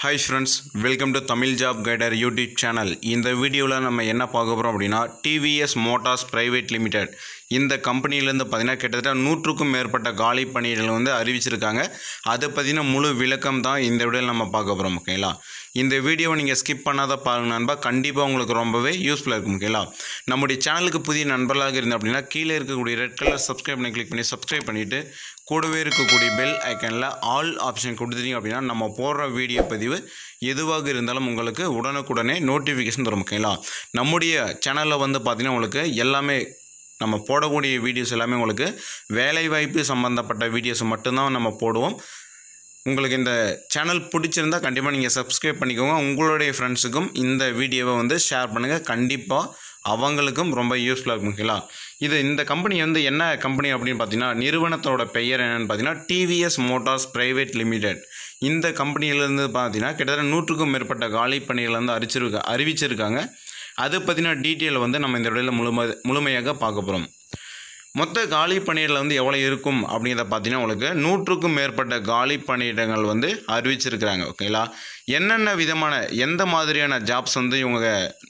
hi friends welcome to Tamil job guider YouTube channel இந்த வீடியோவில் நம்ம என்ன பார்க்க போகிறோம் அப்படின்னா டிவிஎஸ் மோட்டார்ஸ் பிரைவேட் லிமிடெட் இந்த கம்பெனிலேருந்து பார்த்தீங்கன்னா கிட்டத்தட்ட நூற்றுக்கும் மேற்பட்ட காலி பணியிடங்கள் வந்து அறிவிச்சிருக்காங்க அதை பற்றின முழு விளக்கம் தான் இந்த வீடியோவில் நம்ம பார்க்க போகிறோம் ஓகேங்களா இந்த வீடியோவை நீங்கள் ஸ்கிப் பண்ணாத பாருங்க நண்பா கண்டிப்பாக உங்களுக்கு ரொம்பவே யூஸ்ஃபுல்லாக இருக்கும் ஓகேங்களா நம்முடைய சேனலுக்கு புதிய நண்பர்களாக இருந்தோம் அப்படின்னா கீழே இருக்கக்கூடிய ரெட் கலர் சப்ஸ்கிரைப் பண்ணி கிளிக் பண்ணி சப்ஸ்கிரைப் பண்ணிவிட்டு கூடவே இருக்கக்கூடிய பெல் ஐக்கனில் ஆல் ஆப்ஷன் கொடுத்துட்டீங்க அப்படின்னா நம்ம போடுற வீடியோ பதிவு எதுவாக இருந்தாலும் உங்களுக்கு உடனுக்குடனே நோட்டிஃபிகேஷன் தரும் ஓகேங்களா நம்முடைய சேனலில் வந்து பார்த்திங்கன்னா உங்களுக்கு எல்லாமே நம்ம போடக்கூடிய வீடியோஸ் எல்லாமே உங்களுக்கு வேலைவாய்ப்பு சம்மந்தப்பட்ட வீடியோஸ் மட்டும்தான் நம்ம போடுவோம் உங்களுக்கு இந்த சேனல் பிடிச்சிருந்தா கண்டிப்பாக நீங்கள் சப்ஸ்கிரைப் பண்ணிக்கோங்க உங்களுடைய ஃப்ரெண்ட்ஸுக்கும் இந்த வீடியோவை வந்து ஷேர் பண்ணுங்கள் கண்டிப்பாக அவங்களுக்கும் ரொம்ப யூஸ்ஃபுல்லாக இருக்கும் ஓகேங்களா இது இந்த கம்பெனி வந்து என்ன கம்பெனி அப்படின்னு பார்த்தீங்கன்னா நிறுவனத்தோட பெயர் என்னென்னு பார்த்தீங்கன்னா டிவிஎஸ் மோட்டார்ஸ் பிரைவேட் லிமிடெட் இந்த கம்பெனியிலேருந்து பார்த்தீங்கன்னா கிட்டத்தட்ட நூற்றுக்கும் மேற்பட்ட காலி பணிகளை வந்து அறிச்சிருக்க அறிவிச்சிருக்காங்க அதை பற்றின டீட்டெயில் வந்து நம்ம இந்த இடையில முழுமை முழுமையாக பார்க்க போகிறோம் மொத்த காலி பணியிடங்கள் வந்து எவ்வளோ இருக்கும் அப்படிங்கிறத பார்த்தீங்கன்னா உங்களுக்கு நூற்றுக்கும் மேற்பட்ட காலி பணியிடங்கள் வந்து அறிவிச்சிருக்கிறாங்க ஓகேங்களா என்னென்ன விதமான எந்த மாதிரியான ஜாப்ஸ் வந்து இவங்க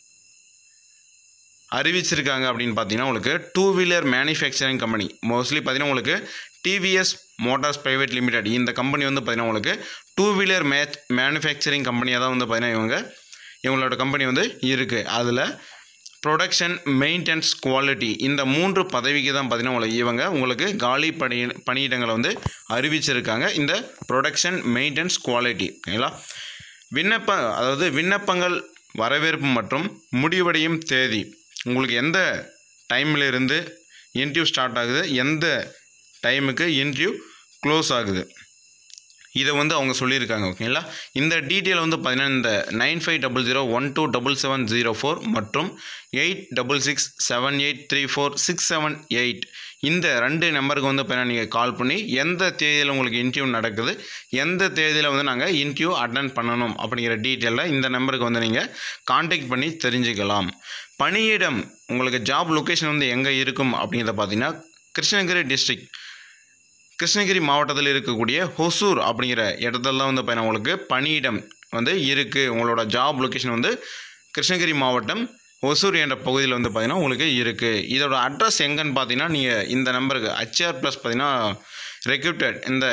அறிவிச்சிருக்காங்க அப்படின்னு பார்த்தீங்கன்னா உங்களுக்கு two wheeler manufacturing company mostly பார்த்தீங்கன்னா உங்களுக்கு டிவிஎஸ் மோட்டார்ஸ் பிரைவேட் லிமிடெட் இந்த கம்பெனி வந்து பார்த்தீங்கன்னா உங்களுக்கு டூ வீலர் மே மேனுஃபேக்சரிங் கம்பெனியாக தான் வந்து பார்த்தீங்கன்னா இவங்க இவங்களோட கம்பெனி வந்து இருக்குது அதில் ப்ரொடக்ஷன் மெயின்டெனன்ஸ் குவாலிட்டி இந்த மூன்று பதவிக்கு தான் பார்த்தீங்கன்னா உங்களுக்கு இவங்க உங்களுக்கு காலி பணி பணியிடங்களை வந்து அறிவிச்சிருக்காங்க இந்த ப்ரொடக்ஷன் மெயின்டெனன்ஸ் குவாலிட்டி ஓகேங்களா விண்ணப்ப அதாவது விண்ணப்பங்கள் வரவேற்பு மற்றும் முடிவடையும் தேதி உங்களுக்கு எந்த டைமில் இருந்து இன்டர்வியூ ஸ்டார்ட் ஆகுது எந்த டைமுக்கு இன்டர்வியூ க்ளோஸ் ஆகுது இதை வந்து அவங்க சொல்லியிருக்காங்க ஓகேங்களா இந்த டீட்டெயில் வந்து பார்த்தீங்கன்னா இந்த nine five double zero one two double seven zero four மற்றும் eight double six seven eight three four six seven eight இந்த ரெண்டு நம்பருக்கு வந்து பார்த்தீங்கன்னா நீங்கள் கால் பண்ணி எந்த தேதியில் உங்களுக்கு இன்டர்வியூ நடக்குது எந்த தேதியில் வந்து நாங்கள் இன்டர்வியூ அட்டன் பண்ணணும் அப்படிங்கிற டீட்டெயிலில் இந்த நம்பருக்கு வந்து நீங்கள் காண்டாக்ட் பண்ணி தெரிஞ்சுக்கலாம் பணியிடம் உங்களுக்கு ஜாப் லொக்கேஷன் வந்து எங்கே இருக்கும் அப்படிங்கிறத பார்த்தீங்கன்னா கிருஷ்ணகிரி டிஸ்ட்ரிக்ட் கிருஷ்ணகிரி மாவட்டத்தில் இருக்கக்கூடிய ஹொசூர் அப்படிங்கிற இடத்துல தான் வந்து பார்த்தீங்கன்னா உங்களுக்கு பணியிடம் வந்து இருக்குது உங்களோட ஜாப் லொக்கேஷன் வந்து கிருஷ்ணகிரி மாவட்டம் ஒசூர் என்ற பகுதியில் வந்து பார்த்தீங்கன்னா உங்களுக்கு இருக்குது இதோட அட்ரஸ் எங்கன்னு பார்த்தீங்கன்னா நீங்கள் இந்த நம்பருக்கு ஹச்ஆர் ப்ளஸ் பார்த்தீங்கன்னா ரெக்ரூட்டட் இந்த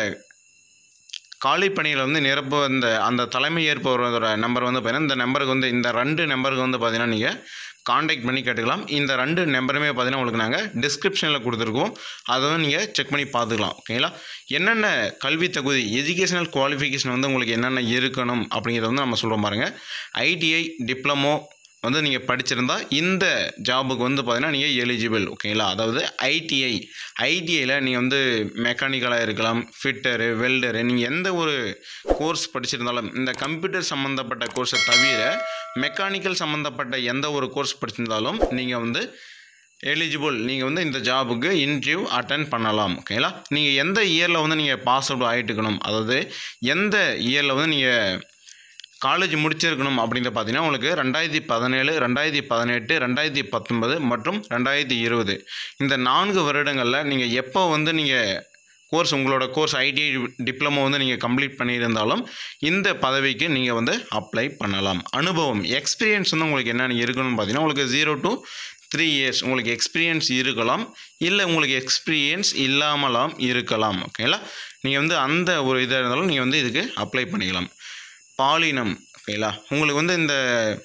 காலி பணியில் வந்து நிரப்ப இந்த அந்த தலைமை ஏற்பவரோட நம்பர் வந்து பார்த்தீங்கன்னா இந்த நம்பருக்கு வந்து இந்த ரெண்டு நம்பருக்கு வந்து பார்த்தீங்கன்னா நீங்கள் காண்டாக்ட் பண்ணி கேட்டுக்கலாம் இந்த ரெண்டு நம்பருமே பார்த்தீங்கன்னா உங்களுக்கு நாங்கள் டிஸ்கிரிப்ஷனில் கொடுத்துருக்கோம் அதை வந்து நீங்கள் செக் பண்ணி பார்த்துக்கலாம் ஓகேங்களா என்னென்ன கல்வி தகுதி எஜுகேஷனல் குவாலிஃபிகேஷன் வந்து உங்களுக்கு என்னென்ன இருக்கணும் அப்படிங்கிறத வந்து நம்ம சொல்கிறோம் பாருங்கள் ஐடிஐ டிப்ளமோ வந்து நீங்கள் படிச்சிருந்தா இந்த ஜாபுக்கு வந்து பார்த்தீங்கன்னா நீங்கள் எலிஜிபிள் ஓகேங்களா அதாவது ஐடிஐ ஐடிஐயில் நீங்கள் வந்து மெக்கானிக்கலாக இருக்கலாம் ஃபிட்டரு வெல்டரு நீங்கள் எந்த ஒரு கோர்ஸ் படிச்சிருந்தாலும் இந்த கம்ப்யூட்டர் சம்மந்தப்பட்ட கோர்ஸை தவிர மெக்கானிக்கல் சம்மந்தப்பட்ட எந்த ஒரு கோர்ஸ் படிச்சிருந்தாலும் நீங்கள் வந்து எலிஜிபிள் நீங்கள் வந்து இந்த ஜாபுக்கு இன்டர்வியூ அட்டன் பண்ணலாம் ஓகேங்களா நீங்கள் எந்த இயரில் வந்து நீங்கள் பாஸ் அவுட் ஆகிட்டுக்கணும் அதாவது எந்த இயரில் வந்து நீங்கள் காலேஜ் முடிச்சிருக்கணும் அப்படிங்கிறத பார்த்தீங்கன்னா உங்களுக்கு ரெண்டாயிரத்தி பதினேழு ரெண்டாயிரத்தி பதினெட்டு ரெண்டாயிரத்தி பத்தொன்பது மற்றும் ரெண்டாயிரத்தி இருபது இந்த நான்கு வருடங்களில் நீங்கள் எப்போ வந்து நீங்கள் கோர்ஸ் உங்களோட கோர்ஸ் ஐடிஐ டிப்ளமோ வந்து நீங்கள் கம்ப்ளீட் பண்ணியிருந்தாலும் இந்த பதவிக்கு நீங்கள் வந்து அப்ளை பண்ணலாம் அனுபவம் எக்ஸ்பீரியன்ஸ் வந்து உங்களுக்கு என்னென்ன இருக்கணும்னு பார்த்தீங்கன்னா உங்களுக்கு ஜீரோ டு த்ரீ இயர்ஸ் உங்களுக்கு எக்ஸ்பீரியன்ஸ் இருக்கலாம் இல்லை உங்களுக்கு எக்ஸ்பீரியன்ஸ் இல்லாமலாம் இருக்கலாம் ஓகேங்களா நீங்கள் வந்து அந்த ஒரு இதாக இருந்தாலும் நீங்கள் வந்து இதுக்கு அப்ளை பண்ணிக்கலாம் பாலினம் ஓகேங்களா உங்களுக்கு வந்து இந்த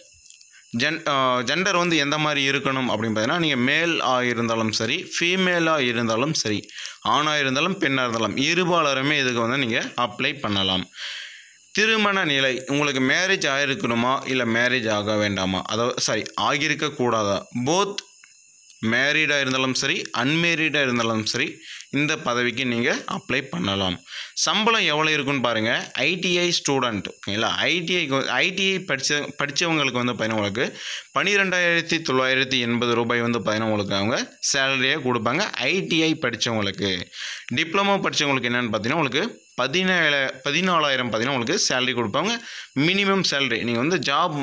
ஜென் ஜெண்டர் வந்து எந்த மாதிரி இருக்கணும் அப்படின்னு பார்த்தீங்கன்னா நீங்கள் மேல் இருந்தாலும் சரி ஃபீமேலாக இருந்தாலும் சரி ஆணாக இருந்தாலும் பெண்ணாக இருந்தாலும் இருபாலருமே இதுக்கு வந்து நீங்கள் அப்ளை பண்ணலாம் திருமண நிலை உங்களுக்கு மேரேஜ் ஆகிருக்கணுமா இல்லை மேரேஜ் ஆக வேண்டாமா அதாவது சாரி ஆகியிருக்க கூடாதா போத் மேரீடாக இருந்தாலும் சரி அன்மேரீடாக இருந்தாலும் சரி இந்த பதவிக்கு நீங்கள் அப்ளை பண்ணலாம் சம்பளம் எவ்வளோ இருக்குன்னு பாருங்கள் ஐடிஐ ஸ்டூடெண்ட் ஓகேங்களா ஐடிஐ ஐடிஐ படித்த படித்தவங்களுக்கு வந்து பார்த்தீங்கன்னா உங்களுக்கு பன்னிரெண்டாயிரத்தி தொள்ளாயிரத்தி எண்பது ரூபாய் வந்து பார்த்தீங்கன்னா உங்களுக்கு அவங்க சேலரியாக கொடுப்பாங்க ஐடிஐ படித்தவங்களுக்கு டிப்ளமோ படித்தவங்களுக்கு என்னென்னு பார்த்தீங்கன்னா உங்களுக்கு பதினேழு பதினாலாயிரம் பார்த்தீங்கன்னா உங்களுக்கு சேலரி கொடுப்பாங்க மினிமம் சேலரி நீங்கள் வந்து ஜாப்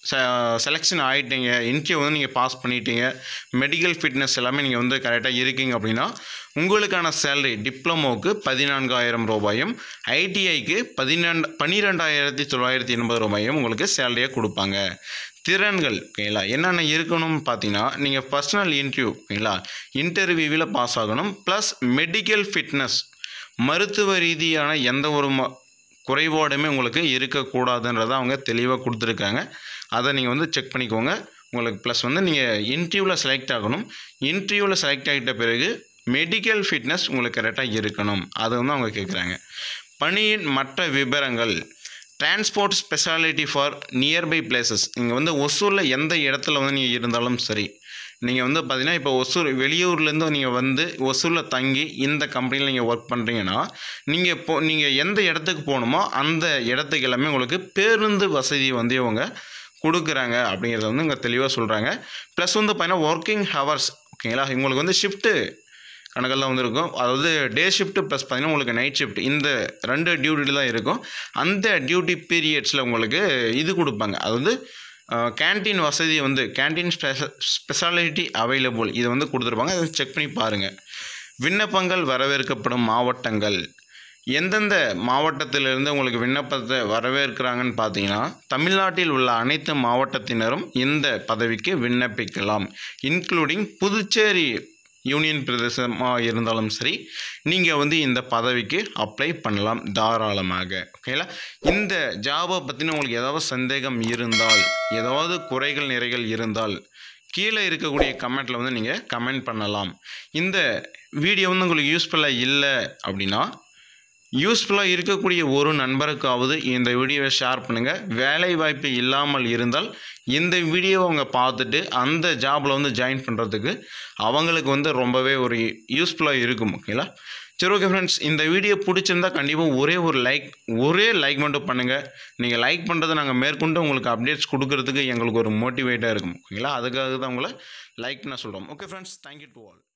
செலெக்ஷன் ஆகிட்டீங்க இன்டர்வியூ வந்து நீங்கள் பாஸ் பண்ணிட்டீங்க மெடிக்கல் ஃபிட்னஸ் எல்லாமே நீங்கள் வந்து கரெக்டாக இருக்கீங்க அப்படின்னா உங்களுக்கான சேலரி டிப்ளமோவுக்கு பதினான்காயிரம் ரூபாயும் ஐடிஐக்கு பதினெண்டு பன்னிரெண்டாயிரத்தி தொள்ளாயிரத்தி எண்பது ரூபாயும் உங்களுக்கு சேலரியாக கொடுப்பாங்க திறன்கள் ஓகேங்களா என்னென்ன இருக்கணும்னு பார்த்தீங்கன்னா நீங்கள் பர்சனல் இன்டர்வியூ ஓகேங்களா இன்டர்வியூவில் பாஸ் ஆகணும் ப்ளஸ் மெடிக்கல் ஃபிட்னஸ் மருத்துவ ரீதியான எந்த ஒரு ம குறைபாடுமே உங்களுக்கு இருக்கக்கூடாதுன்றதை அவங்க தெளிவாக கொடுத்துருக்காங்க அதை நீங்கள் வந்து செக் பண்ணிக்கோங்க உங்களுக்கு ப்ளஸ் வந்து நீங்கள் இன்டர்வியூவில் செலக்ட் ஆகணும் இன்டர்வியூவில் செலக்ட் ஆகிட்ட பிறகு மெடிக்கல் ஃபிட்னஸ் உங்களுக்கு கரெக்டாக இருக்கணும் அது வந்து அவங்க கேட்குறாங்க பணியின் மற்ற விவரங்கள் transport speciality for nearby places நீங்கள் வந்து ஒசூரில் எந்த இடத்துல வந்து நீங்கள் இருந்தாலும் சரி நீங்கள் வந்து பார்த்தீங்கன்னா இப்போ ஒசூர் வெளியூர்லேருந்து நீங்கள் வந்து ஒசூரில் தங்கி இந்த கம்பெனியில் நீங்கள் ஒர்க் பண்ணுறீங்கன்னா நீங்கள் இப்போ நீங்கள் எந்த இடத்துக்கு போகணுமோ அந்த இடத்துக்கு எல்லாமே உங்களுக்கு பேருந்து வசதி வந்து இவங்க கொடுக்குறாங்க அப்படிங்கிறத வந்து இங்கே தெளிவாக சொல்கிறாங்க ப்ளஸ் வந்து பார்த்தீங்கன்னா ஒர்க்கிங் ஹவர்ஸ் ஓகேங்களா உங்களுக்கு வந்து ஷிஃப்ட்டு கணக்கில் தான் வந்து இருக்கும் அதாவது டே ஷிஃப்ட்டு ப்ளஸ் பார்த்தீங்கன்னா உங்களுக்கு நைட் ஷிஃப்ட் இந்த ரெண்டு டியூட்டி தான் இருக்கும் அந்த டியூட்டி பீரியட்ஸில் உங்களுக்கு இது கொடுப்பாங்க அதாவது கேன்டீன் வசதி வந்து கேன்டீன் ஸ்பெஷ ஸ்பெஷாலிட்டி அவைலபிள் இதை வந்து கொடுத்துருப்பாங்க அதை செக் பண்ணி பாருங்கள் விண்ணப்பங்கள் வரவேற்கப்படும் மாவட்டங்கள் எந்தெந்த மாவட்டத்திலிருந்து உங்களுக்கு விண்ணப்பத்தை வரவேற்கிறாங்கன்னு பார்த்தீங்கன்னா தமிழ்நாட்டில் உள்ள அனைத்து மாவட்டத்தினரும் இந்த பதவிக்கு விண்ணப்பிக்கலாம் இன்க்ளூடிங் புதுச்சேரி யூனியன் பிரதேசமாக இருந்தாலும் சரி நீங்கள் வந்து இந்த பதவிக்கு அப்ளை பண்ணலாம் தாராளமாக ஓகேங்களா இந்த ஜாபை பற்றின உங்களுக்கு ஏதாவது சந்தேகம் இருந்தால் ஏதாவது குறைகள் நிறைகள் இருந்தால் கீழே இருக்கக்கூடிய கமெண்ட்டில் வந்து நீங்கள் கமெண்ட் பண்ணலாம் இந்த வீடியோ வந்து உங்களுக்கு யூஸ்ஃபுல்லாக இல்லை அப்படின்னா யூஸ்ஃபுல்லாக இருக்கக்கூடிய ஒரு நண்பருக்காவது இந்த வீடியோவை ஷேர் பண்ணுங்கள் வேலை வாய்ப்பு இல்லாமல் இருந்தால் இந்த வீடியோவை அவங்க பார்த்துட்டு அந்த ஜாபில் வந்து ஜாயின் பண்ணுறதுக்கு அவங்களுக்கு வந்து ரொம்பவே ஒரு யூஸ்ஃபுல்லாக இருக்கும் ஓகேங்களா சரி ஓகே ஃப்ரெண்ட்ஸ் இந்த வீடியோ பிடிச்சிருந்தா கண்டிப்பாக ஒரே ஒரு லைக் ஒரே லைக் மட்டும் பண்ணுங்கள் நீங்கள் லைக் பண்ணுறதை நாங்கள் மேற்கொண்டு உங்களுக்கு அப்டேட்ஸ் கொடுக்கறதுக்கு எங்களுக்கு ஒரு மோட்டிவேட்டாக இருக்கும் ஓகேங்களா அதுக்காக தான் உங்களை லைக் நான் சொல்கிறோம் okay friends thank you to all